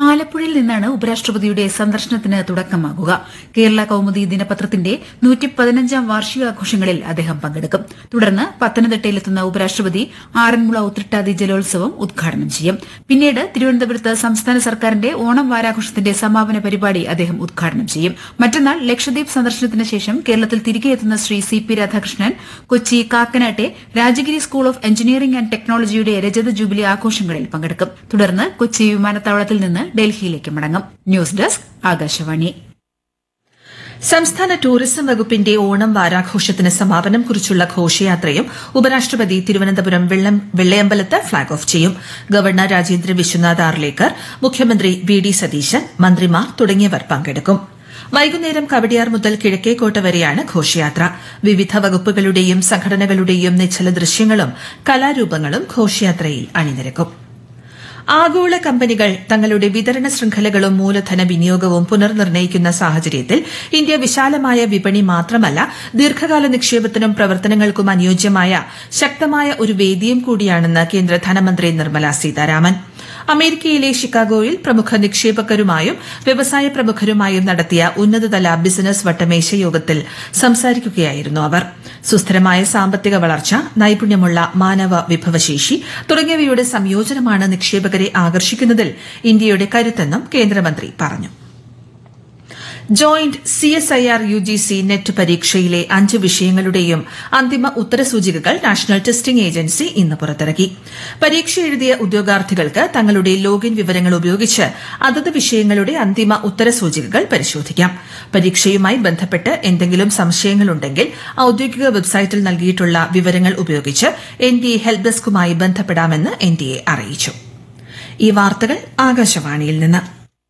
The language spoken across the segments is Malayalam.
ആലപ്പുഴയിൽ നിന്നാണ് ഉപരാഷ്ട്രപതിയുടെ സന്ദർശനത്തിന് തുടക്കമാകുക കേരള കൌമുദി ദിനപത്രത്തിന്റെ നൂറ്റി പതിനഞ്ചാം വാർഷികാഘോഷങ്ങളിൽ അദ്ദേഹം പങ്കെടുക്കും തുടർന്ന് പത്തനംതിട്ടയിലെത്തുന്ന ഉപരാഷ്ട്രപതി ആറന്മുള ഉത്രട്ടാതി ജലോത്സവം ഉദ്ഘാടനം ചെയ്യും പിന്നീട് തിരുവനന്തപുരത്ത് സംസ്ഥാന സർക്കാരിന്റെ ഓണം വാരാഘോഷത്തിന്റെ സമാപന പരിപാടി അദ്ദേഹം ഉദ്ഘാടനം ചെയ്യും മറ്റന്നാൾ ലക്ഷദ്വീപ് സന്ദർശനത്തിന് ശേഷം കേരളത്തിൽ തിരികെ എത്തുന്ന ശ്രീ സി പി രാധാകൃഷ്ണൻ കൊച്ചി കാക്കനാട്ടെ Rajagiri school of engineering and ടെക്നോളജിയുടെ രജത ജൂബിലി ആഘോഷങ്ങളിൽ പങ്കെടുക്കും തുടർന്ന് കൊച്ചി വിമാനത്താവളത്തിൽ നിന്ന് ഡൽഹിയിലേക്ക് മടങ്ങും ന്യൂസ് ഡെസ്ക് ആകാശവാണി സംസ്ഥാന ടൂറിസം വകുപ്പിന്റെ ഓണം വാരാഘോഷത്തിന് സമാപനം കുറിച്ചുള്ള ഘോഷയാത്രയും ഉപരാഷ്ട്രപതി തിരുവനന്തപുരം വെള്ളം- വെള്ളയമ്പലത്ത് ഫ്ളാഗ് ഓഫ് ചെയ്യും ഗവർണർ രാജേന്ദ്ര വിശ്വനാഥ് ആർലേക്കർ മുഖ്യമന്ത്രി വി ഡി സതീശൻ മന്ത്രിമാർ തുടങ്ങിയവർ പങ്കെടുക്കും വൈകുന്നേരം കവടിയാർ മുതൽ കിഴക്കേക്കോട്ട വരെയാണ് ഘോഷയാത്ര വിവിധ വകുപ്പുകളുടെയും സംഘടനകളുടെയും നിശ്ചല ദൃശ്യങ്ങളും കലാരൂപങ്ങളും ഘോഷയാത്രയിൽ അണിനിരക്കും ആഗോള കമ്പനികൾ തങ്ങളുടെ വിതരണ ശൃംഖലകളും മൂലധന വിനിയോഗവും പുനർനിർണ്ണയിക്കുന്ന സാഹചര്യത്തിൽ ഇന്ത്യ വിശാലമായ വിപണി മാത്രമല്ല ദീർഘകാല നിക്ഷേപത്തിനും പ്രവർത്തനങ്ങൾക്കും അനുയോജ്യമായ ശക്തമായ ഒരു വേദിയും കൂടിയാണെന്ന് കേന്ദ്ര ധനമന്ത്രി നിർമ്മല സീതാരാമൻ അമേരിക്കയിലെ ഷിക്കാഗോയിൽ പ്രമുഖ നിക്ഷേപകരുമായും വ്യവസായ പ്രമുഖരുമായും നടത്തിയ ഉന്നതതല ബിസിനസ് വട്ടമേശ യോഗത്തിൽ സംസാരിക്കുകയായിരുന്നു അവർ സുസ്ഥിരമായ സാമ്പത്തിക വളർച്ച നൈപുണ്യമുള്ള മാനവ വിഭവശേഷി തുടങ്ങിയവയുടെ സംയോജനമാണ് നിക്ഷേപകരെ ആകർഷിക്കുന്നതിൽ ഇന്ത്യയുടെ കരുത്തെന്നും കേന്ദ്രമന്ത്രി പറഞ്ഞു joint C S I R U G C NET പരീക്ഷയിലെ അഞ്ച് വിഷയങ്ങളുടെയും അന്തിമ ഉത്തരസൂചികകൾ നാഷണൽ ടെസ്റ്റിംഗ് ഏജൻസി ഇന്ന് പുറത്തിറക്കി പരീക്ഷ എഴുതിയ ഉദ്യോഗാർത്ഥികൾക്ക് തങ്ങളുടെ ലോഗിൻ വിവരങ്ങൾ ഉപയോഗിച്ച് അതത് വിഷയങ്ങളുടെ അന്തിമ ഉത്തരസൂചികകൾ പരിശോധിക്കാം പരീക്ഷയുമായി ബന്ധപ്പെട്ട് എന്തെങ്കിലും സംശയങ്ങളുണ്ടെങ്കിൽ ഔദ്യോഗിക വെബ്സൈറ്റിൽ നൽകിയിട്ടുള്ള വിവരങ്ങൾ ഉപയോഗിച്ച് എൻ ഡി എ ഹെൽപ് ഡെസ്കുമായി ബന്ധപ്പെടാമെന്ന് എൻ ഡി എ അറിയിച്ചു ഈ വാർത്തകൾ ആകാശവാണിയിൽ നിന്ന്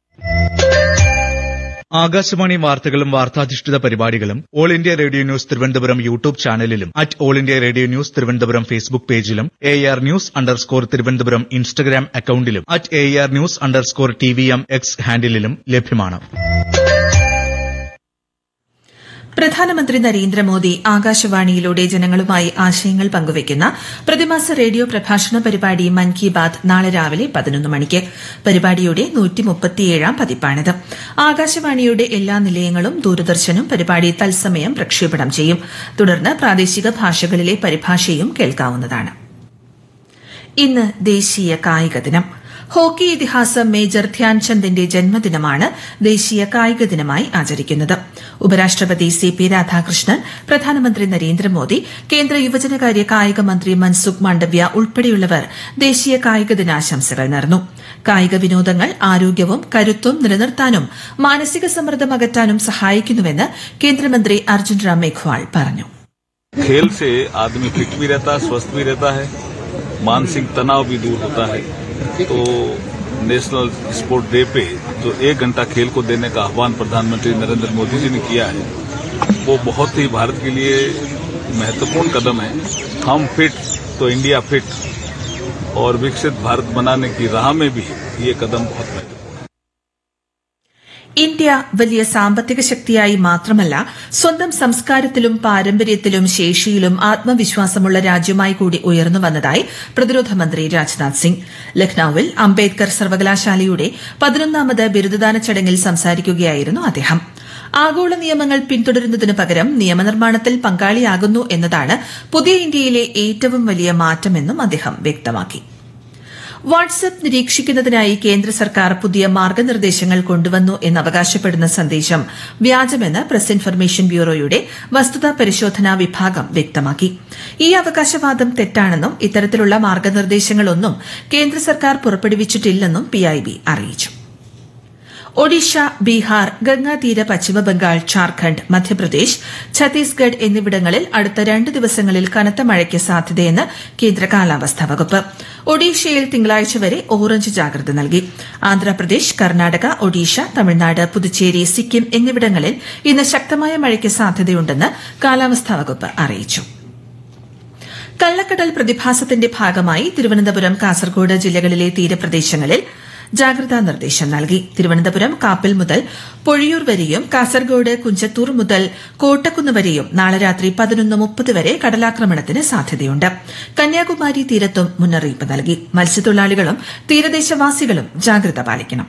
ആകാശവാണി വാർത്തകളും വാർത്താധിഷ്ഠിത പരിപാടികളും all India radio news Thiruvananthapuram YouTube ചാനലിലും at all India radio news Thiruvananthapuram Facebook പേജിലും A R news underscore Thiruvananthapuram Instagram അക്കൌണ്ടിലും at A R news underscore T V M X ഹാൻഡിലും ലഭ്യമാണ് പ്രധാനമന്ത്രി നരേന്ദ്രമോദി ആകാശവാണിയിലൂടെ ജനങ്ങളുമായി ആശയങ്ങൾ പങ്കുവയ്ക്കുന്ന പ്രതിമാസ റേഡിയോ പ്രഭാഷണ പരിപാടി മൻ കി ബാത് നാളെ രാവിലെ പതിനൊന്ന് മണിക്ക് പരിപാടിയുടെ നൂറ്റിമുപ്പത്തിയേഴാം പതിപ്പാണിത് ആകാശവാണിയുടെ എല്ലാ നിലയങ്ങളും ദൂരദർശനും പരിപാടി തത്സമയം പ്രക്ഷേപണം ചെയ്യും തുടർന്ന് പ്രാദേശിക ഭാഷകളിലെ പരിഭാഷയും കേൾക്കാവുന്നതാണ് ഇന്ന് ദേശീയ കായിക ദിനം ഹോക്കി ഇതിഹാസം മേജർ ധ്യാൻചന്ദിന്റെ ജന്മദിനമാണ് ദേശീയ കായിക ദിനമായി ആചരിക്കുന്നത് ഉപരാഷ്ട്രപതി സി പി രാധാകൃഷ്ണൻ പ്രധാനമന്ത്രി നരേന്ദ്രമോദി കേന്ദ്ര യുവജനകാര്യ കായിക മന്ത്രി മൻസുഖ് മാണ്ഡവ്യ ഉൾപ്പെടെയുള്ളവർ ദേശീയ കായിക ദിനാശംസകൾ നേർന്നു കായിക വിനോദങ്ങൾ ആരോഗ്യവും കരുത്തും നിലനിർത്താനും മാനസിക സമ്മർദ്ദം അകറ്റാനും സഹായിക്കുന്നുവെന്ന് കേന്ദ്രമന്ത്രി അർജുൻ റാം മേഘ്വാൾ പറഞ്ഞു खेल से आदमी फिट भी रहता है स्वस्थ भी रहता है मानसिक तनाव भी दूर होता है तो नेशनल स्पोर्ट डे पे जो एक घंटा खेल को देने का आह्वान प्रधानमंत्री नरेंद्र मोदी जी ने किया है वो बहुत ही भारत के लिए महत्वपूर्ण कदम है हम फिट तो इंडिया फिट और विकसित भारत बनाने की राह में भी ये कदम बहुत महत्वपूर्ण है ഇന്ത്യ വലിയ സാമ്പത്തിക ശക്തിയായി മാത്രമല്ല സ്വന്തം സംസ്കാരത്തിലും പാരമ്പര്യത്തിലും ശേഷിയിലും ആത്മവിശ്വാസമുള്ള രാജ്യമായി കൂടി ഉയർന്നു വന്നതായി പ്രതിരോധ മന്ത്രി രാജ്നാഥ് സിംഗ് ലക്നൌവിൽ അംബേദ്കർ സർവകലാശാലയുടെ പതിനൊന്നാമത് ബിരുദദാന ചടങ്ങിൽ സംസാരിക്കുകയായിരുന്നു അദ്ദേഹം ആഗോള നിയമങ്ങൾ പിന്തുടരുന്നതിനു പകരം നിയമനിർമ്മാണത്തിൽ പങ്കാളിയാകുന്നു എന്നതാണ് പുതിയ ഇന്ത്യയിലെ ഏറ്റവും വലിയ മാറ്റമെന്നും അദ്ദേഹം വ്യക്തമാക്കി വാട്സ്ആപ്പ് നിരീക്ഷിക്കുന്നതിനായി കേന്ദ്ര സർക്കാർ പുതിയ മാർഗനിർദ്ദേശങ്ങൾ കൊണ്ടുവന്നു എന്ന് അവകാശപ്പെടുന്ന സന്ദേശം വ്യാജമെന്ന് പ്രസ് ഇൻഫർമേഷൻ ബ്യൂറോയുടെ വസ്തുതാ പരിശോധനാ വിഭാഗം വ്യക്തമാക്കി ഈ അവകാശവാദം തെറ്റാണെന്നും ഇത്തരത്തിലുള്ള മാർഗനിർദ്ദേശങ്ങളൊന്നും കേന്ദ്ര സർക്കാർ പുറപ്പെടുവിച്ചിട്ടില്ലെന്നും പിഐബി അറിയിച്ചു ഒഡീഷ ബീഹാർ ഗംഗാതീര പശ്ചിമബംഗാൾ ഝാർഖണ്ഡ് മധ്യപ്രദേശ് ഛത്തീസ്ഗഡ് എന്നിവിടങ്ങളിൽ അടുത്ത രണ്ട് ദിവസങ്ങളിൽ കനത്ത മഴയ്ക്ക് സാധ്യതയെന്ന് കേന്ദ്ര കാലാവസ്ഥാ വകുപ്പ് ഒഡീഷയിൽ തിങ്കളാഴ്ച വരെ ഓറഞ്ച് ജാഗ്രത നൽകി ആന്ധ്രാപ്രദേശ് കർണാടക ഒഡീഷ തമിഴ്നാട് പുതുച്ചേരി സിക്കിം എന്നിവിടങ്ങളിൽ ഇന്ന് ശക്തമായ മഴയ്ക്ക് സാധ്യതയുണ്ടെന്ന് കാലാവസ്ഥാ വകുപ്പ് അറിയിച്ചു കള്ളക്കടൽ പ്രതിഭാസത്തിന്റെ ഭാഗമായി തിരുവനന്തപുരം കാസർഗോഡ് ജില്ലകളിലെ തീരപ്രദേശങ്ങളിൽ ജാഗ്രതാ നിർദ്ദേശം നൽകി തിരുവനന്തപുരം കാപ്പിൽ മുതൽ പൊഴിയൂർ വരെയും കാസർഗോഡ് കുഞ്ചത്തൂർ മുതൽ കോട്ടക്കുന്ന് വരെയും നാളെ രാത്രി പതിനൊന്ന് മുപ്പത് വരെ കടലാക്രമണത്തിന് സാധ്യതയുണ്ട് കന്യാകുമാരി തീരത്തും മുന്നറിയിപ്പ് നൽകി മത്സ്യത്തൊഴിലാളികളും തീരദേശവാസികളും ജാഗ്രത പാലിക്കണം